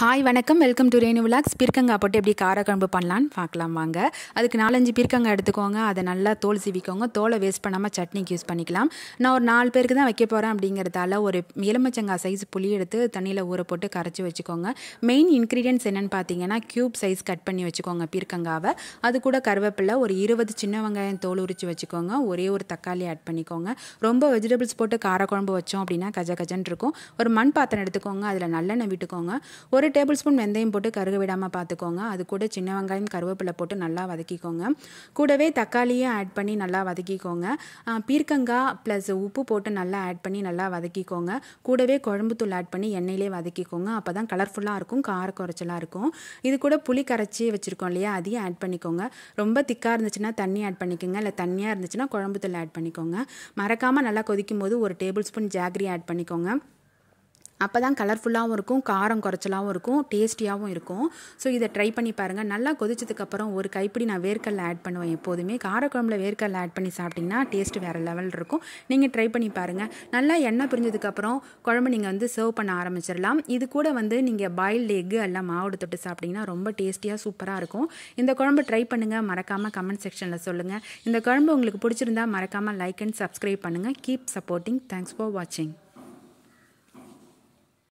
hi வணக்கம் welcome to Renu vlogs பீர்க்கங்காய் போட்டு எப்படி காரக்குழம்பு பண்ணலான்னு பார்க்கலாம் வாங்க அதுக்கு நாலஞ்சு பீர்க்கங்காய் எடுத்துக்கோங்க அதை நல்லா தோல் சீவிக்கோங்க தோலை வேஸ்ட் பண்ணாமல் சட்னிக்கு யூஸ் பண்ணிக்கலாம் நான் ஒரு நாலு பேருக்கு தான் வைக்க போகிறேன் அப்படிங்கிறதால ஒரு எலுமிச்சங்காய் சைஸ் புளி எடுத்து தண்ணியில் ஊற போட்டு கரைச்சி வச்சுக்கோங்க மெயின் இன்க்ரீடியன்ஸ் என்னென்னு பார்த்தீங்கன்னா க்யூப் சைஸ் கட் பண்ணி வச்சுக்கோங்க பீர்க்கங்காவை அது கூட கருவேப்பிலை ஒரு இருபது சின்ன வெங்காயம் தோல் உரித்து வச்சுக்கோங்க ஒரே ஒரு தக்காளி ஆட் பண்ணிக்கோங்க ரொம்ப வெஜிடபிள்ஸ் போட்டு காரக்குழம்பு வச்சோம் அப்படின்னா கஜ கஜன் இருக்கும் ஒரு மண் பாத்திரம் எடுத்துக்கோங்க அதில் நல்லெண்ணெய் விட்டுக்கோங்க ஒரு டேபிள் ஸ்பூன் வெந்தயம் போட்டு கருக விடாமல் பார்த்துக்கோங்க அது கூட சின்ன வெங்காயம் கருவேப்பிலை போட்டு நல்லா வதக்கிக்கோங்க கூடவே தக்காளியும் ஆட் பண்ணி நல்லா வதக்கிக்கோங்க ஆ, பீர்க்கங்காய் ப்ளஸ் உப்பு போட்டு நல்லா ஆட் பண்ணி நல்லா வதக்கிக்கோங்க கூடவே குழம்புத்தூள் ஆட் பண்ணி எண்ணெயிலே வதக்கிக்கோங்க அப்போ தான் கலர்ஃபுல்லாக இருக்கும் கார குறைச்சலாக இருக்கும் இது கூட புளி கரைச்சி வச்சுருக்கோம் இல்லையா அதையும் ஆட் பண்ணிக்கோங்க ரொம்ப திக்காக இருந்துச்சுன்னா தண்ணி ஆட் பண்ணிக்கோங்க இல்லை தண்ணியாக இருந்துச்சுன்னா குழம்புத்தூள் ஆட் பண்ணிக்கோங்க மறக்காமல் நல்லா கொதிக்கும் போது ஒரு டேபிள் ஸ்பூன் ஜாகரி ஆட் பண்ணிக்கோங்க அப்போ தான் கலர்ஃபுல்லாகவும் இருக்கும் காரம் குறைச்சலாகவும் இருக்கும் டேஸ்டியாகவும் இருக்கும் ஸோ இதை ட்ரை பண்ணி பாருங்கள் நல்லா கொதிச்சதுக்கப்புறம் ஒரு கைப்பிடி நான் வேர்க்கடலை ஆட் பண்ணுவேன் எப்போதுமே காரக்குழம்புல வேர்க்கடலை ஆட் பண்ணி சாப்பிட்டிங்கன்னா டேஸ்ட் வேறு லெவல் இருக்கும் நீங்கள் ட்ரை பண்ணி பாருங்கள் நல்லா எண்ணெய் பிரிஞ்சதுக்கப்புறம் குழம்பு நீங்கள் வந்து சர்வ் பண்ண ஆரம்பிச்சிடலாம் இது கூட வந்து நீங்கள் பாயில்டு எக்கு எல்லாம் மாவோடு தொட்டு சாப்பிட்டிங்கன்னா ரொம்ப டேஸ்டியாக சூப்பராக இருக்கும் இந்த குழம்பு ட்ரை பண்ணுங்கள் மறக்காமல் கமெண்ட் செக்ஷனில் சொல்லுங்கள் இந்த குழம்பு உங்களுக்கு பிடிச்சிருந்தா மறக்காமல் லைக் அண்ட் சப்ஸ்கிரைப் பண்ணுங்கள் கீப் சப்போர்ட்டிங் தேங்க்ஸ் ஃபார் வாட்சிங்